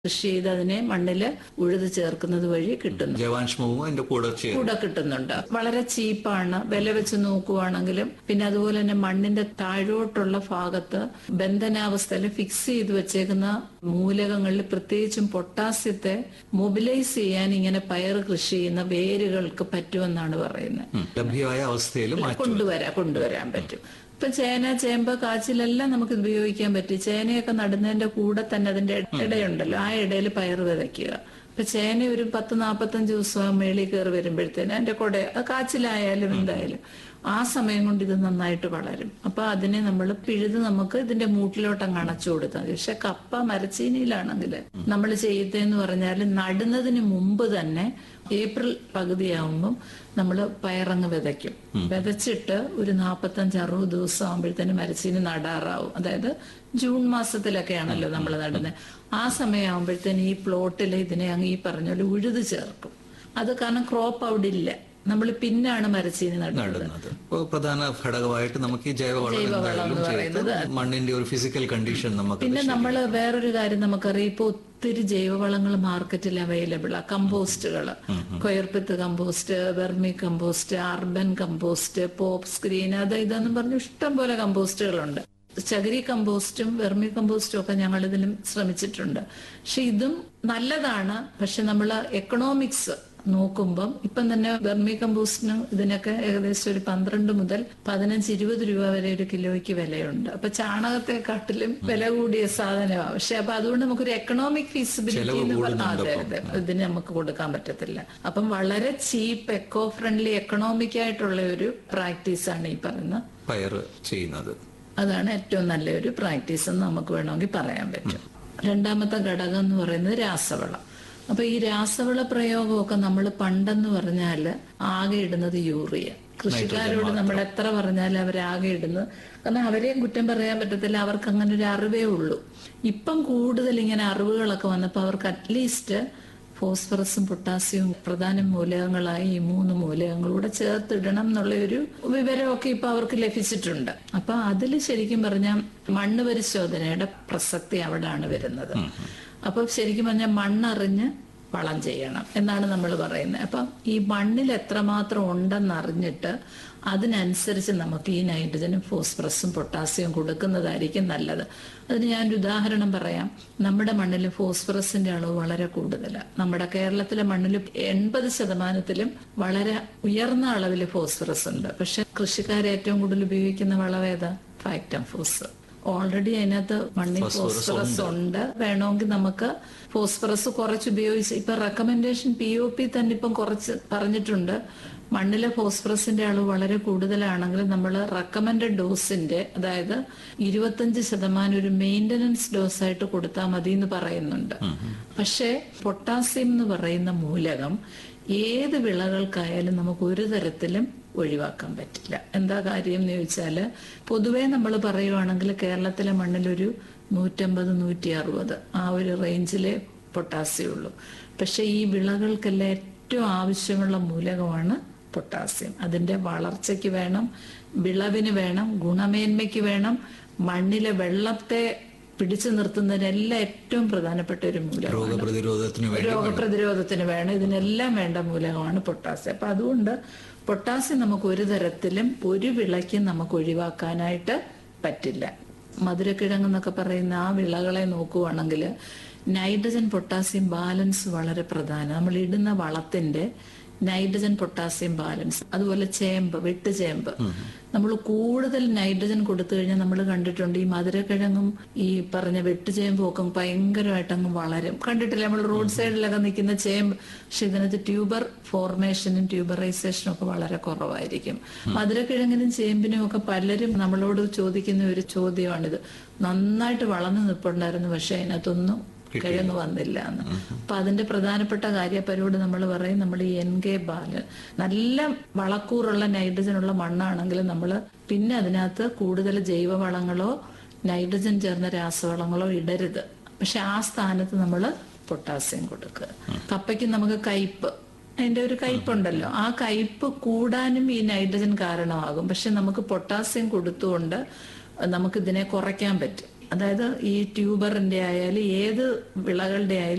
കൃഷി ചെയ്ത് അതിനെ മണ്ണിൽ ഉഴുത് ചേർക്കുന്നത് വഴി കിട്ടുന്നു ജൈവാംശവും അതിന്റെ കൂടെ ചേരും കൂടെ കിട്ടുന്നുണ്ട് വളരെ ചീപ്പാണ് വില വെച്ച് നോക്കുവാണെങ്കിലും പിന്നെ അതുപോലെ തന്നെ മണ്ണിന്റെ താഴോട്ടുള്ള ഭാഗത്ത് ബന്ധനാവസ്ഥയിൽ ഫിക്സ് ചെയ്ത് വെച്ചേക്കുന്ന മൂലകങ്ങളിൽ പ്രത്യേകിച്ചും പൊട്ടാസ്യത്തെ മൊബിലൈസ് ചെയ്യാൻ ഇങ്ങനെ പയർ കൃഷി ചെയ്യുന്ന വേരുകൾക്ക് പറ്റുമെന്നാണ് പറയുന്നത് ഉം. ലഭ്യമായ അവസ്ഥയിൽ മാറ്റി കൊണ്ടുവരാം കൊണ്ടുവരാൻ പറ്റും ഇപ്പൊ ചേന ചേമ്പ് കാച്ചിലെല്ലാം നമുക്ക് ഇത് ഉപയോഗിക്കാൻ പറ്റും ചേനയൊക്കെ നടുന്നതിന്റെ കൂടെ തന്നെ അതിന്റെ ഇടയുണ്ടല്ലോ ആ ഇടയിൽ പയർ വിതയ്ക്കുക ഇപ്പൊ ചേന ഒരു പത്ത് നാപ്പത്തഞ്ച് ദിവസം മേളിൽ കയറി വരുമ്പോഴത്തേന് അതിന്റെ കുട അത് കാച്ചിലായാലും എന്തായാലും ആ സമയം കൊണ്ട് ഇത് നന്നായിട്ട് വളരും അപ്പൊ അതിനെ നമ്മൾ പിഴുത് നമുക്ക് ഇതിന്റെ മൂട്ടിലോട്ട് അങ്ങ് അണച്ചു കൊടുത്താൽ മതി പക്ഷെ കപ്പ മരച്ചീനിയിലാണെങ്കിൽ നമ്മൾ ചെയ്തതെന്ന് പറഞ്ഞാൽ നടുന്നതിന് മുമ്പ് തന്നെ ഏപ്രിൽ പകുതിയാവുമ്പം നമ്മൾ പയറങ്ങ് വിതയ്ക്കും വിതച്ചിട്ട് ഒരു നാപ്പത്തഞ്ച് അറുപത് ദിവസം ആകുമ്പോഴത്തേനും മരച്ചീനി നടാറാവും അതായത് ജൂൺ മാസത്തിലൊക്കെയാണല്ലോ നമ്മൾ നടുന്നത് ആ സമയമാകുമ്പോഴത്തേനും ഈ പ്ലോട്ടിൽ ഇതിനെ അങ്ങ് ഈ പറഞ്ഞ പോലെ ഉഴുത് ചേർക്കും അത് കാരണം ക്രോപ്പ് അവിടെ ഇല്ല നമ്മൾ പിന്നാണ് മരച്ചീനി നടുന്നത് നടുന്നത് ഇപ്പൊ പ്രധാന ഘടകമായിട്ട് നമുക്ക് ഈ ജൈവവളം എന്തായാലും ചേർത്ത് മണ്ണിന്റെ ഒരു ഫിസിക്കൽ കണ്ടീഷൻ നമുക്ക് പിന്നെ നമ്മൾ വേറൊരു കാര്യം നമുക്കറിയാം ഇപ്പൊ ഒത്തിരി ജൈവവളങ്ങൾ മാർക്കറ്റിൽ അവൈലബിൾ ആ കമ്പോസ്റ്റുകൾ coir pith compost vermicompost urban compost pop screen അത് ഇതെന്നും പറഞ്ഞു ഇഷ്ടം പോലെ കമ്പോസ്റ്റുകളുണ്ട് ചകിരി കമ്പോസ്റ്റും വെർമി കമ്പോസ്റ്റും ഒക്കെ ഞങ്ങൾ ഇതിലും ശ്രമിച്ചിട്ടുണ്ട് പക്ഷെ ഇതും നല്ലതാണ് പക്ഷെ നമ്മൾ എക്കണോമിക്സ് നോക്കുമ്പം ഇപ്പം തന്നെ വെർമി കമ്പോസ്റ്റിനും ഇതിനൊക്കെ ഏകദേശം ഒരു പന്ത്രണ്ട് മുതൽ പതിനഞ്ച് ഇരുപത് രൂപ വരെ ഒരു കിലോയ്ക്ക് വിലയുണ്ട് അപ്പൊ ചാണകത്തെക്കാട്ടിലും വില കൂടിയ സാധനമാണ് പക്ഷെ അപ്പൊ അതുകൊണ്ട് നമുക്കൊരു എക്കണോമിക് ഫീസിബിലിറ്റി എന്ന് പറഞ്ഞാൽ അതെ അതെ ഇതിന് നമുക്ക് കൊടുക്കാൻ പറ്റത്തില്ല അപ്പം വളരെ ചീപ്പ് എക്കോ ഫ്രണ്ട്ലി എക്കണോമിക് ആയിട്ടുള്ള ഒരു പ്രാക്ടീസ് ആണ് ഈ പറയുന്ന പയർ ചെയ്യുന്നത് അതാണ് ഏറ്റവും നല്ലൊരു പ്രാക്ടീസ് എന്ന് നമുക്ക് വേണമെങ്കിൽ പറയാൻ പറ്റും രണ്ടാമത്തെ ഘടകം എന്ന് പറയുന്നത് രാസവളം അപ്പൊ ഈ രാസവള പ്രയോഗമൊക്കെ നമ്മൾ പണ്ടെന്ന് പറഞ്ഞാൽ ആകെ ഇടുന്നത് യൂറിയ കൃഷിക്കാരോട് നമ്മൾ എത്ര പറഞ്ഞാലും അവരാകെ ഇടുന്നത് കാരണം അവരെയും കുറ്റം പറയാൻ പറ്റത്തില്ല അവർക്ക് അങ്ങനെ ഒരു അറിവേ ഉള്ളൂ ഇപ്പം കൂടുതൽ ഇങ്ങനെ അറിവുകളൊക്കെ വന്നപ്പോൾ അവർക്ക് അറ്റ്ലീസ്റ്റ് ഫോസ്ഫറസും പൊട്ടാസ്യവും പ്രധാന മൂലകങ്ങളായി ഈ മൂന്ന് മൂലകങ്ങളൂടെ ചേർത്തിടണം എന്നുള്ള ഒരു വിവരമൊക്കെ ഇപ്പൊ അവർക്ക് ലഭിച്ചിട്ടുണ്ട് അപ്പൊ അതിൽ ശരിക്കും പറഞ്ഞാൽ മണ്ണ് പരിശോധനയുടെ പ്രസക്തി അവിടാണ് വരുന്നത് അപ്പൊ ശരിക്കും പറഞ്ഞാൽ മണ്ണറിഞ്ഞ് വളം ചെയ്യണം എന്നാണ് നമ്മൾ പറയുന്നത് അപ്പം ഈ മണ്ണിൽ എത്രമാത്രം ഉണ്ടെന്ന് അറിഞ്ഞിട്ട് അതിനനുസരിച്ച് നമുക്ക് ഈ നൈട്രജനും ഫോസ്ഫറസും പൊട്ടാസ്യവും കൊടുക്കുന്നതായിരിക്കും നല്ലത് അതിന് ഞാനൊരു ഉദാഹരണം പറയാം നമ്മുടെ മണ്ണിൽ ഫോസ്ഫറസിന്റെ അളവ് വളരെ കൂടുതലാണ് നമ്മുടെ കേരളത്തിലെ മണ്ണിൽ എൺപത് ശതമാനത്തിലും വളരെ ഉയർന്ന അളവിൽ ഫോസ്ഫറസ് ഉണ്ട് പക്ഷെ കൃഷിക്കാർ ഏറ്റവും കൂടുതൽ ഉപയോഗിക്കുന്ന വളവേതാ ഫാക്ടം ഫോസ് ഓൾറെഡി അതിനകത്ത് മണ്ണിൽ ഫോസ്ഫറസ് ഉണ്ട് വേണമെങ്കിൽ നമുക്ക് ഫോസ്ഫറസ് കുറച്ച് ഉപയോഗിച്ച് ഇപ്പൊ റെക്കമെൻഡേഷൻ പി ഒ പി തന്നെ ഇപ്പം കുറച്ച് പറഞ്ഞിട്ടുണ്ട് മണ്ണിലെ ഫോസ്ഫറസിന്റെ അളവ് വളരെ കൂടുതലാണെങ്കിൽ നമ്മൾ റെക്കമെൻഡഡ് ഡോസിന്റെ അതായത് ഇരുപത്തഞ്ച് ശതമാനം ഒരു മെയിൻ്റനൻസ് ഡോസ് ആയിട്ട് കൊടുത്താൽ മതി എന്ന് പറയുന്നുണ്ട് പക്ഷേ പൊട്ടാസ്യം എന്ന് പറയുന്ന മൂലകം ഏത് വിളകൾക്കായാലും നമുക്ക് ഒരു തരത്തിലും ഒഴിവാക്കാൻ പറ്റില്ല എന്താ കാര്യം എന്ന് ചോദിച്ചാല് പൊതുവേ നമ്മൾ പറയുവാണെങ്കിൽ കേരളത്തിലെ മണ്ണിലൊരു നൂറ്റമ്പത് നൂറ്റി അറുപത് ആ ഒരു റേഞ്ചിലെ പൊട്ടാസ്യം ഉള്ളൂ പക്ഷെ ഈ വിളകൾക്കെല്ലാം ഏറ്റവും ആവശ്യമുള്ള മൂലകമാണ് പൊട്ടാസ്യം അതിന്റെ വളർച്ചയ്ക്ക് വേണം വിളവിന് വേണം ഗുണമേന്മയ്ക്ക് വേണം മണ്ണിലെ വെള്ളത്തെ പിടിച്ചു നിർത്തുന്നതിനെല്ലാം ഏറ്റവും പ്രധാനപ്പെട്ട ഒരു മൂലകമാണ് രോഗപ്രതിരോധത്തിന് വേണ്ടി രോഗപ്രതിരോധത്തിന് വേണം ഇതിനെല്ലാം വേണ്ട മൂലകമാണ് പൊട്ടാസ്യം അപ്പൊ അതുകൊണ്ട് പൊട്ടാസ്യം നമുക്ക് ഒരു തരത്തിലും ഒരു വിളയ്ക്കും നമുക്ക് ഒഴിവാക്കാനായിട്ട് പറ്റില്ല മധുരക്കിഴങ്ങ് എന്നൊക്കെ പറയുന്ന ആ വിളകളെ നോക്കുവാണെങ്കിൽ നൈട്രജൻ പൊട്ടാസ്യം ബാലൻസ് വളരെ പ്രധാനം നമ്മൾ ഇടുന്ന വളത്തിന്റെ നൈട്രജൻ പൊട്ടാസ്യം ബാലൻസ് അതുപോലെ ചേമ്പ് വെട്ടുചേമ്പ് നമ്മൾ കൂടുതൽ നൈട്രജൻ കൊടുത്തു കഴിഞ്ഞാൽ നമ്മൾ കണ്ടിട്ടുണ്ട് ഈ മധുരക്കിഴങ്ങും ഈ പറഞ്ഞ വെട്ടുചേമ്പും ഒക്കെ ഭയങ്കരമായിട്ട് അങ്ങ് വളരും കണ്ടിട്ടില്ല നമ്മൾ റോഡ് സൈഡിലൊക്കെ നിൽക്കുന്ന ചേമ്പ് പക്ഷെ ഇതിനകത്ത് ട്യൂബർ ഫോർമേഷനും ട്യൂബറൈസേഷനും ഒക്കെ വളരെ കുറവായിരിക്കും മധുരക്കിഴങ്ങിനും ചേമ്പിനും ഒക്കെ പലരും നമ്മളോട് ചോദിക്കുന്ന ഒരു ചോദ്യമാണിത് നന്നായിട്ട് വളർന്നു നിൽപ്പുണ്ടായിരുന്നു പക്ഷെ അതിനകത്തൊന്നും കിഴങ്ങ് വന്നില്ല എന്ന് അപ്പൊ അതിന്റെ പ്രധാനപ്പെട്ട കാര്യപ്പരോട് നമ്മൾ പറയും നമ്മൾ ഈ എൻ കെ ബാല് നല്ല വളക്കൂറുള്ള നൈട്രജൻ ഉള്ള മണ്ണാണെങ്കിൽ നമ്മൾ പിന്നെ അതിനകത്ത് കൂടുതൽ ജൈവവളങ്ങളോ നൈട്രജൻ ചേർന്ന രാസവളങ്ങളോ ഇടരുത് പക്ഷെ ആ സ്ഥാനത്ത് നമ്മൾ പൊട്ടാസ്യം കൊടുക്കുക കപ്പയ്ക്ക് നമുക്ക് കയ്പ് അതിന്റെ ഒരു കയ്പുണ്ടല്ലോ ആ കയ്പ് കൂടാനും ഈ നൈട്രജൻ കാരണമാകും പക്ഷെ നമുക്ക് പൊട്ടാസ്യം കൊടുത്തുകൊണ്ട് നമുക്ക് ഇതിനെ കുറയ്ക്കാൻ പറ്റും അതായത് ഈ ട്യൂബറിന്റെ ആയാലും ഏത് വിളകളുടെ ആയാലും